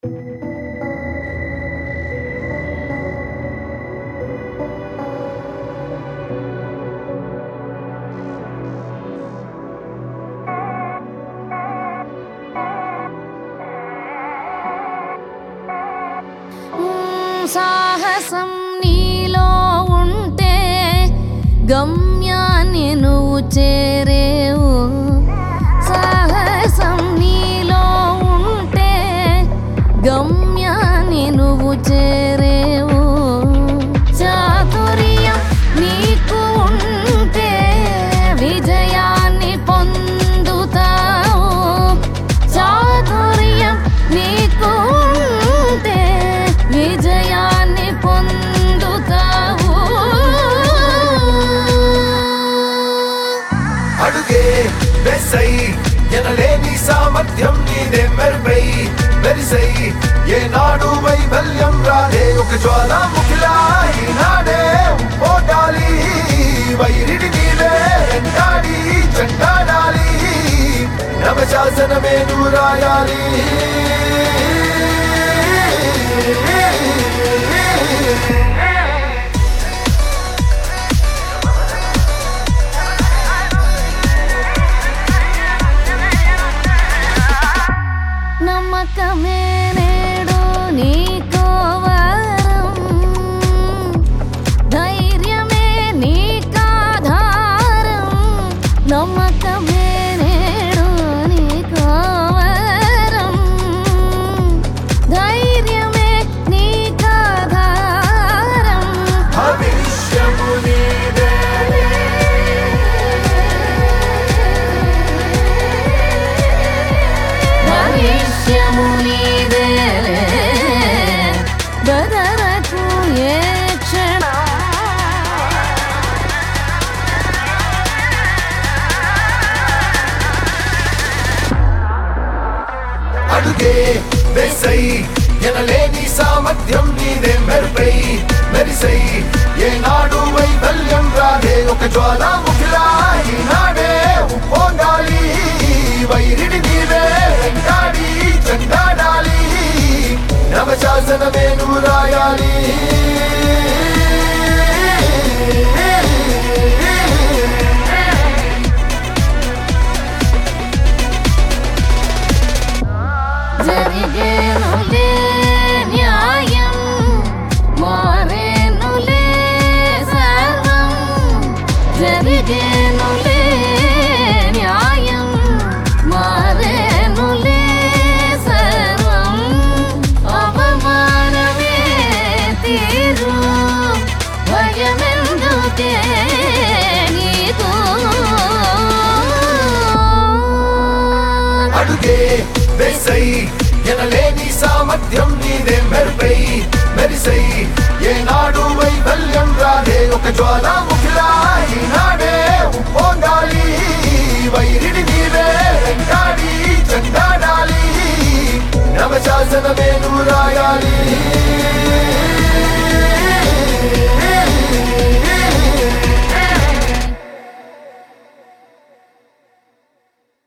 సాహసం నీలో ఉంటే గమ్యాన్ని నువ్వు చేరేవు సాహసం నీలో ఉంటే గమ్యాన్ని నువ్వు చేరేవు చాతుర్యం నీకు ఉంటే విజయాన్ని పొందుతావు చాతుర్యం నీకు ఉంటే విజయాన్ని పొందుతావు అడుగే వెసై ఎనలేని సామర్థ్యం నీదే మెరుపై మెరిసై ఏనాడు వైఫల్యం రాదే ఒక జ్వాలాముఖిలా ఈనాడే పోటాలి వైరిడి నీవే ఎంటాడి చెండాడాలి నవశాసనమే నువ్వు రాయాలి నమ్మకమే నేడు నీకో వరం ధైర్యమే నీకాధారం నమ్మకమే నేడు నీకో వరం ధైర్యమే నీకాధారం భవిష్యము నీదేలే భవిష్యము నీదేలే బదరకు ఏ క్షణం అడుగే వెసై ఎనలేని సామర్థ్యం నీదే మెరుపై మెరిసై ఏనాడు వైఫల్యం రాదే ఒక జ్వాలాముఖిలా ఈనాడే ఉప్పొంగాలి వైరిడి నీవే వెంటాడి చెండాడాలి నవశాసనమే నువ్వు రాయాలి జరిగేనులే న్యాయం మారేనులే సర్వం జరిగేనులే న్యాయం మారేనులే సర్వం అవమానమే తీరు భయమెందుకే నీకు అడుగే వెసై ఎనలేని సామర్థ్యం నీదే మెరుపై మెరిసై ఏనాడు వైఫల్యం రాదే ఒక జ్వాలాముఖిలా ఈనాడే ఉప్పొంగాలి వైరిడి నీవే వెంటాడి చెండాడాలి నవశాసనమే నువ్వు రాయాలి